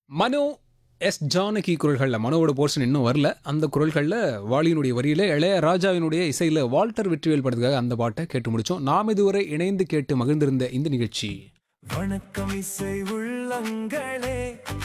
மனோ S Janaki குரல்களில் மனோவோட portion இன்னும் வரல அந்த குரல்களில் வாலியினுடைய வரியில இளைய ராஜாவினுடைய இசையில் வால்டர் வெற்றிவேல் படத்துக்காக அந்த பாட்டை கேட்டு முடிச்சோம் நாம் இதுவரை இணைந்து கேட்டு மகிழ்ந்திருந்த இந்த நிகழ்ச்சி வணக்கம் இசை உள்ளங்களே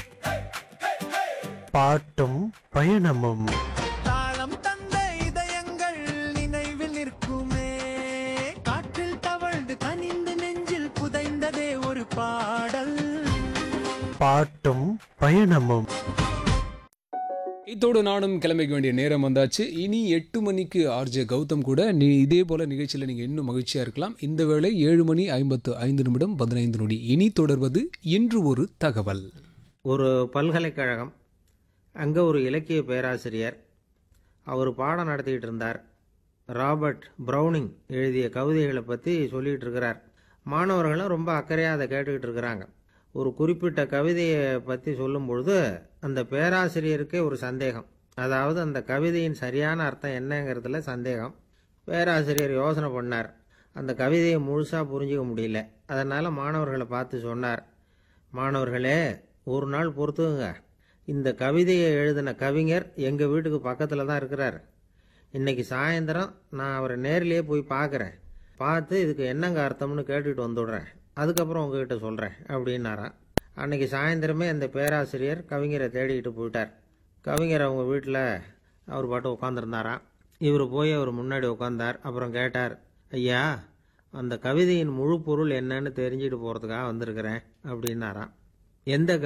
பாட்டும் பயணமும் தாளம் தந்த இதயங்கள் நினைவில் நிற்குமே காற்றில் தவழ்ந்து கனிந்து நெஞ்சில் புதைந்ததே ஒரு பாடல் பாட்டும் பயணமும் இதோடு நானும் கிளம்பிக்க வேண்டிய நேரம் வந்தாச்சு இனி எட்டு மணிக்கு ஆர்ஜே கௌதம் கூட நீ இதே போல நிகழ்ச்சியில் நீங்கள் இன்னும் மகிழ்ச்சியாக இருக்கலாம் இந்த வேளை ஏழு மணி ஐம்பத்து ஐந்து நிமிடம் பதினைந்து நொடி இனி தொடர்வது இன்று ஒரு தகவல் ஒரு பல்கலைக்கழகம் அங்கே ஒரு இலக்கிய பேராசிரியர் அவர் பாடம் நடத்திக்கிட்டு இருந்தார் ராபர்ட் ப்ரௌனிங் எழுதிய கவிதைகளை பற்றி சொல்லிகிட்டு இருக்கிறார் மாணவர்களும் ரொம்ப அக்கறையாக அதை கேட்டுக்கிட்டு இருக்கிறாங்க ஒரு குறிப்பிட்ட கவிதையை பற்றி சொல்லும் பொழுது அந்த பேராசிரியருக்கே ஒரு சந்தேகம் அதாவது அந்த கவிதையின் சரியான அர்த்தம் என்னங்கிறதுல சந்தேகம் பேராசிரியர் யோசனை பண்ணார் அந்த கவிதையை முழுசாக புரிஞ்சிக்க முடியல அதனால் மாணவர்களை பார்த்து சொன்னார் மாணவர்களே ஒரு நாள் பொறுத்துங்க இந்த கவிதையை எழுதின கவிஞர் எங்கள் வீட்டுக்கு பக்கத்தில் தான் இருக்கிறார் இன்னைக்கு சாயந்தரம் நான் அவரை நேர்லேயே போய் பார்க்குறேன் பார்த்து இதுக்கு என்னங்க அர்த்தம்னு கேட்டுட்டு வந்துடுறேன் அதுக்கப்புறம் உங்ககிட்ட சொல்கிறேன் அப்படின்னாராம் அன்னைக்கு சாயந்தரமே அந்த பேராசிரியர் கவிஞரை தேடிக்கிட்டு போயிட்டார் கவிஞர் அவங்க வீட்டில் அவர் பாட்டு உட்காந்துருந்தாராம் இவர் போய் அவர் முன்னாடி உட்காந்தார் அப்புறம் கேட்டார் ஐயா அந்த கவிதையின் முழு பொருள் என்னன்னு தெரிஞ்சுட்டு போகிறதுக்காக வந்திருக்கிறேன் அப்படின்னாராம் எந்த